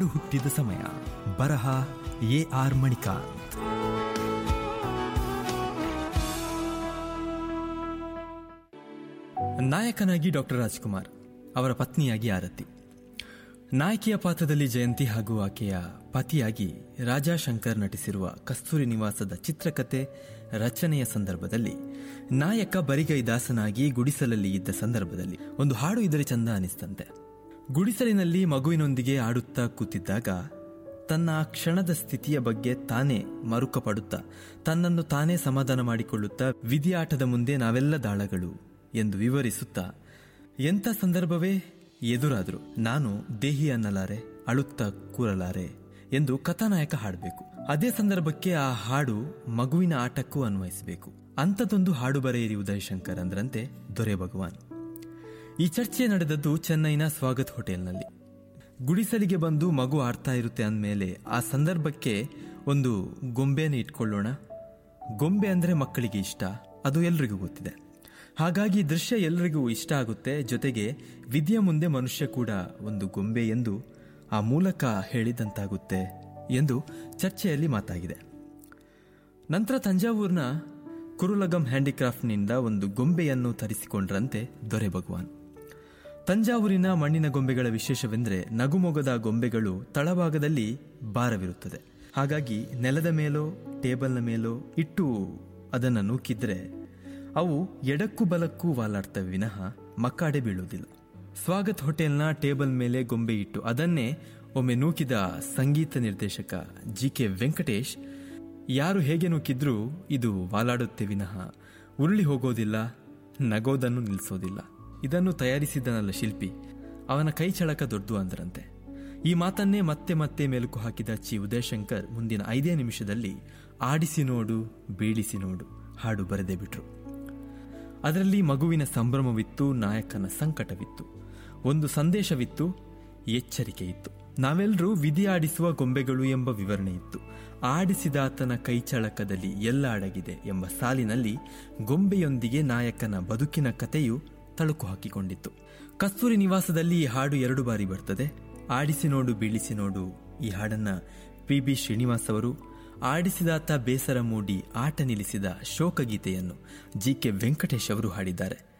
ಹಾಡು ಹುಟ್ಟಿದ ಸಮಯ ಬರಹ ಎ ಆರ್ ಮಣಿಕಾಂತ್ ನಾಯಕನಾಗಿ ಡಾಕ್ಟರ್ ರಾಜ್ಕುಮಾರ್ ಅವರ ಪತ್ನಿಯಾಗಿ ಆರತಿ ನಾಯಕಿಯ ಪಾತ್ರದಲ್ಲಿ ಜಯಂತಿ ಹಾಗೂ ಆಕೆಯ ಪತಿಯಾಗಿ ರಾಜಾ ಶಂಕರ್ ನಟಿಸಿರುವ ಕಸ್ತೂರಿ ನಿವಾಸದ ಚಿತ್ರಕಥೆ ರಚನೆಯ ಸಂದರ್ಭದಲ್ಲಿ ನಾಯಕ ಬರಿಗೈ ದಾಸನಾಗಿ ಗುಡಿಸಲಲ್ಲಿ ಇದ್ದ ಸಂದರ್ಭದಲ್ಲಿ ಒಂದು ಹಾಡು ಇದ್ದರೆ ಚಂದ ಅನಿಸ್ತಂತೆ ಗುಡಿಸಲಿನಲ್ಲಿ ಮಗುವಿನೊಂದಿಗೆ ಆಡುತ್ತಾ ಕೂತಿದ್ದಾಗ ತನ್ನ ಆ ಕ್ಷಣದ ಸ್ಥಿತಿಯ ಬಗ್ಗೆ ತಾನೇ ಮರುಕ ಪಡುತ್ತಾ ತನ್ನನ್ನು ತಾನೇ ಸಮಾಧಾನ ಮಾಡಿಕೊಳ್ಳುತ್ತಾ ವಿಧಿಯಾಟದ ಮುಂದೆ ನಾವೆಲ್ಲ ದಾಳಗಳು ಎಂದು ವಿವರಿಸುತ್ತಾ ಎಂಥ ಸಂದರ್ಭವೇ ಎದುರಾದ್ರು ನಾನು ದೇಹಿ ಅನ್ನಲಾರೆ ಅಳುತ್ತಾ ಕೂರಲಾರೆ ಎಂದು ಕಥಾನಾಯಕ ಹಾಡಬೇಕು ಅದೇ ಸಂದರ್ಭಕ್ಕೆ ಆ ಹಾಡು ಮಗುವಿನ ಆಟಕ್ಕೂ ಅನ್ವಯಿಸಬೇಕು ಅಂಥದ್ದೊಂದು ಹಾಡು ಬರೆಯಿರಿ ಉದಯ್ ಶಂಕರ್ ಅಂದ್ರಂತೆ ದೊರೆ ಭಗವಾನ್ ಈ ಚರ್ಚೆ ನಡೆದದ್ದು ಚೆನ್ನೈನ ಸ್ವಾಗತ್ ಹೋಟೆಲ್ನಲ್ಲಿ ಗುಡಿಸಲಿಗೆ ಬಂದು ಮಗು ಆಡ್ತಾ ಇರುತ್ತೆ ಅಂದಮೇಲೆ ಆ ಸಂದರ್ಭಕ್ಕೆ ಒಂದು ಗೊಂಬೆನ ಇಟ್ಕೊಳ್ಳೋಣ ಗೊಂಬೆ ಅಂದ್ರೆ ಮಕ್ಕಳಿಗೆ ಇಷ್ಟ ಅದು ಎಲ್ರಿಗೂ ಗೊತ್ತಿದೆ ಹಾಗಾಗಿ ದೃಶ್ಯ ಎಲ್ರಿಗೂ ಇಷ್ಟ ಆಗುತ್ತೆ ಜೊತೆಗೆ ವಿಧಿಯ ಮುಂದೆ ಮನುಷ್ಯ ಕೂಡ ಒಂದು ಗೊಂಬೆ ಎಂದು ಆ ಮೂಲಕ ಹೇಳಿದಂತಾಗುತ್ತೆ ಎಂದು ಚರ್ಚೆಯಲ್ಲಿ ಮಾತಾಗಿದೆ ನಂತರ ತಂಜಾವೂರಿನ ಕುರುಲಗಂ ಹ್ಯಾಂಡಿಕ್ರಾಫ್ಟ್ನಿಂದ ಒಂದು ಗೊಂಬೆಯನ್ನು ತರಿಸಿಕೊಂಡ್ರಂತೆ ದೊರೆ ಭಗವಾನ್ ತಂಜಾವೂರಿನ ಮಣ್ಣಿನ ಗೊಂಬೆಗಳ ವಿಶೇಷವೆಂದರೆ ನಗುಮೊಗದ ಗೊಂಬೆಗಳು ತಳಭಾಗದಲ್ಲಿ ಭಾರವಿರುತ್ತದೆ ಹಾಗಾಗಿ ನೆಲದ ಮೇಲೋ ಟೇಬಲ್ನ ಮೇಲೋ ಇಟ್ಟು ಅದನ್ನು ನೂಕಿದ್ರೆ ಅವು ಎಡಕ್ಕೂ ಬಲಕ್ಕೂ ವಾಲಾಡ್ತವೆ ವಿನಃ ಮಕ್ಕಾಡೆ ಬೀಳುವುದಿಲ್ಲ ಸ್ವಾಗತ್ ಹೋಟೆಲ್ನ ಟೇಬಲ್ ಮೇಲೆ ಗೊಂಬೆ ಇಟ್ಟು ಅದನ್ನೇ ಒಮ್ಮೆ ನೂಕಿದ ಸಂಗೀತ ನಿರ್ದೇಶಕ ಜಿ ಕೆ ವೆಂಕಟೇಶ್ ಯಾರು ಹೇಗೆ ನೂಕಿದ್ರೂ ಇದು ವಾಲಾಡುತ್ತೆ ವಿನಃ ಉರುಳಿ ಹೋಗೋದಿಲ್ಲ ನಗೋದನ್ನು ನಿಲ್ಲಿಸೋದಿಲ್ಲ ಇದನ್ನು ತಯಾರಿಸಿದನಲ್ಲ ಶಿಲ್ಪಿ ಅವನ ಕೈ ಚಳಕ ದೊಡ್ಡದು ಅಂದ್ರಂತೆ ಈ ಮಾತನ್ನೇ ಮತ್ತೆ ಮತ್ತೆ ಮೆಲುಕು ಹಾಕಿದ ಚಿ ಉದಯಶಂಕರ್ ಮುಂದಿನ ಐದೇ ನಿಮಿಷದಲ್ಲಿ ಆಡಿಸಿ ನೋಡು ಬೀಳಿಸಿ ನೋಡು ಹಾಡು ಬರೆದೇ ಬಿಟ್ರು ಅದರಲ್ಲಿ ಮಗುವಿನ ಸಂಭ್ರಮವಿತ್ತು ನಾಯಕನ ಸಂಕಟವಿತ್ತು ಒಂದು ಸಂದೇಶವಿತ್ತು ಎಚ್ಚರಿಕೆ ಇತ್ತು ನಾವೆಲ್ಲರೂ ವಿಧಿ ಆಡಿಸುವ ಗೊಂಬೆಗಳು ಎಂಬ ವಿವರಣೆ ಇತ್ತು ಆಡಿಸಿದಾತನ ಕೈಚಳಕದಲ್ಲಿ ಎಲ್ಲ ಅಡಗಿದೆ ಎಂಬ ಸಾಲಿನಲ್ಲಿ ಗೊಂಬೆಯೊಂದಿಗೆ ನಾಯಕನ ಬದುಕಿನ ಕಥೆಯು ತಳುಕು ಹಾಕಿಕೊಂಡಿತ್ತು ಕಸ್ತೂರಿ ನಿವಾಸದಲ್ಲಿ ಈ ಹಾಡು ಎರಡು ಬಾರಿ ಬರ್ತದೆ ಆಡಿಸಿ ನೋಡು ಬೀಳಿಸಿ ನೋಡು ಈ ಹಾಡನ್ನ ಪಿ ಬಿ ಶ್ರೀನಿವಾಸ್ ಅವರು ಆಡಿಸಿದಾತ ಬೇಸರ ಮೂಡಿ ಆಟ ನಿಲ್ಲಿಸಿದ ಶೋಕಗೀತೆಯನ್ನು ಜಿ ಕೆ ವೆಂಕಟೇಶ್ ಅವರು ಹಾಡಿದ್ದಾರೆ